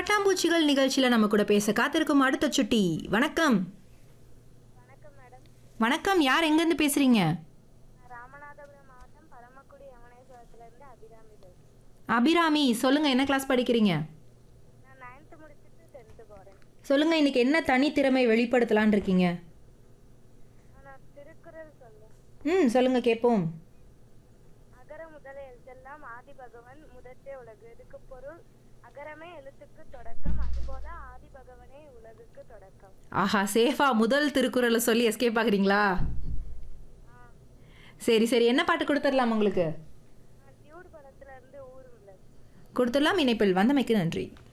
பட்டாம்பூச்சிகள் நிகழ்ச்சியில் நம்ம கூட பேச காத்திருக்கும் அடுத்த சுட்டி வணக்கம் வணக்கம் மேடம் வணக்கம் யார் எங்கேருந்து பேசுறீங்க நான் ராமநாதபுரம் மாவட்டம் பரமக்குடி யமுனேஸ்வரத்துலேருந்து அபிராமி பேசுறேன் அபிராமி சொல்லுங்க என்ன கிளாஸ் படிக்கிறீங்க நான் நைன்த்து முடிச்சுட்டு டென்த்து போகிறேன் சொல்லுங்க இன்னைக்கு என்ன தனித்திறமை வெளிப்படுத்தலான் இருக்கீங்க நான் திருக்குறள் சொல்லேன் ம் சொல்லுங்க கேட்போம் அகர முதல எழுத்தெல்லாம் ஆதி பகவன் முதற்றே உலகு இதுக்கு பொருள் அகரமே எழுத்துக்கு தொடக்கம் அதுபோல ஆதி பகவனே உலகுக்கு தொடக்கம் ஆஹா சேஃபா முதல் திருக்குறளை சொல்லி எஸ்கேப் ஆகுறீங்களா சரி சரி என்ன பாட்டு கொடுத்துடலாம் உங்களுக்கு நான் டியூட் படத்துல இருந்து ஊரும் கொடுத்துடலாம் இணைப்பில் வந்தமைக்கு நன்றி